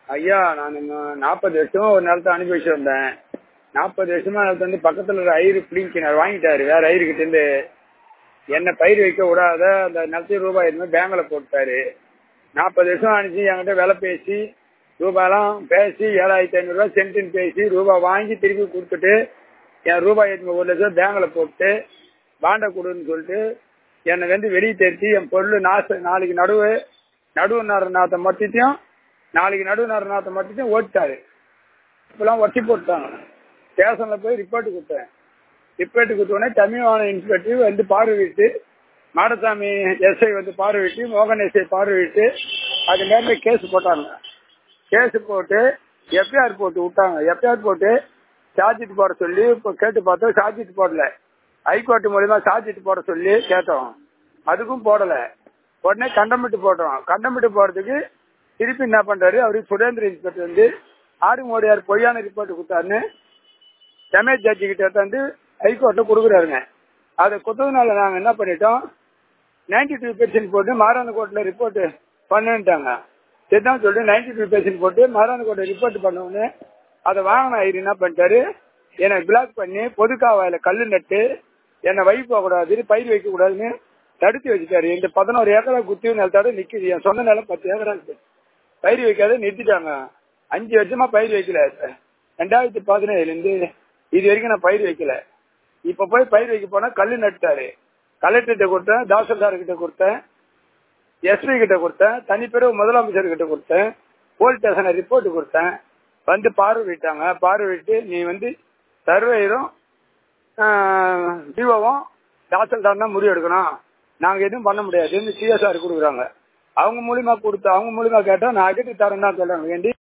ஐயா நான் நாற்பது வருஷமா ஒரு நிலத்தை அனுபவிச்சு வந்தேன் நாற்பது வருஷமா நிலத்தை வந்து பக்கத்துல ஒரு ஐயர் பிடிங்கினார் வாங்கிட்டாரு வேற ஐயர்கிட்ட இருந்து என்ன பயிர் வைக்க விடாத அந்த நிலத்தையும் ரூபாய் எதுவுமே பேங்க்ல போட்டாரு நாற்பது வருஷம் அனுப்பிச்சு என்கிட்ட விலை பேசி ரூபாயெல்லாம் பேசி ஏழாயிரத்தி ஐநூறு ரூபாய் சென்ட்டுன்னு பேசி ரூபாய் வாங்கி திருப்பி கொடுத்துட்டு என் ரூபாய் எட்டு ஒரு லட்சம் பேங்க்ல போட்டு பாண்டை கொடுன்னு சொல்லிட்டு என்னை வந்து வெளியே தெரிச்சு என் பொருள் நாச நாளைக்கு நடுவு நடுவு நர நாத்தை மொத்தத்தையும் நாளைக்கு நடுவு நர நாத்தை மொத்தத்தையும் ஓட்டிட்டாரு இப்பெல்லாம் ஒட்டி போட்டாங்க ஸ்டேஷன்ல போய் ரிப்போர்ட் கொடுத்தேன் ரிப்போர்ட் கொடுத்தோடனே தமிழ்வான இன்ஸ்பெக்டர் வந்து பார்வையிட்டு மாடசாமி எஸ்ஐ வந்து பார்வையிட்டு மோகன் எஸ்ஐ பார்வையிட்டு அது நேரில் கேஸ் போட்டாங்க கேஸ் போட்டு எஃப்ஐஆர் போட்டு விட்டாங்க எஃப்ஐஆர் போட்டு சார்ஜிட் போட சொல்லி இப்போ கேட்டு பார்த்தோம் சார்ஜிட் போடல ஹைகோர்ட் மூலியமா சார்ஜிட் போட சொல்லி கேட்டோம் அதுக்கும் போடல உடனே கண்டமிட்டு போட்டோம் கண்டமிட்டு போறதுக்கு திருப்பி என்ன பண்றாரு அவருக்கு சுரேந்திர இன்ஸ்பெக்டர் வந்து ஆறு மோடியார் பொய்யான ரிப்போர்ட் கொடுத்தாருன்னு டேமேஜ் ஜட்ஜி கிட்ட வந்து ஹைகோர்ட்ல கொடுக்குறாருங்க அதை கொடுத்ததுனால நாங்க என்ன பண்ணிட்டோம் நைன்டி டூ பெர்சன்ட் போட்டு மாரான கோர்ட்ல ரிப்போர்ட் பண்ணுன்ட்டாங்க சரிதான் சொல்லிட்டு நைன்டி டூ பெர்சன்ட் போட்டு மாரான கோர்ட்ல ரிப்போர்ட் பண்ண உடனே அதை வாங்கின ஐயர் என்ன பண்ணிட்டாரு என்னை பிளாக் பண்ணி பொதுக்காவாயில கல்லு நட்டு என்னை வை போகக்கூடாது பயிர் வைக்க கூடாதுன்னு தடுத்து வச்சுட்டாரு இந்த பதினோரு ஏக்கரா குத்தி நிலத்தோட நிக்குது என் சொந்த நிலம் பத்து ஏக்கரா இருக்கு பயிர் வைக்காத நிறுத்திட்டாங்க அஞ்சு வருஷமா பயிர் வைக்கல ரெண்டாயிரத்தி பதினேழுல இருந்து இது வரைக்கும் நான் பயிர் வைக்கல இப்ப போய் பயிர் வைக்க போனா கல்லு நட்டாரு கலெக்டர்கிட்ட கொடுத்தேன் தாசில்தார் கிட்ட கொடுத்தேன் எஸ்பி கிட்ட கொடுத்தேன் தனிப்பெரும் முதலமைச்சர் கிட்ட கொடுத்தேன் போலீஸ் ஸ்டேஷன்ல ரிப்போர்ட் கொடுத்தேன் வந்து பார்வையிட்டாங்க பார்வையிட்டு நீ வந்து சர்வேயரும் டிஓவும் தாசில்தார் தான் முடிவு எடுக்கணும் நாங்க எதுவும் பண்ண முடியாதுன்னு சிஎஸ்ஆர் கொடுக்குறாங்க அவங்க மூலியமா கொடுத்து அவங்க மூலியமா கேட்டா நான் அகட்டி தரேன் தான் சொல்றாங்க வேண்டி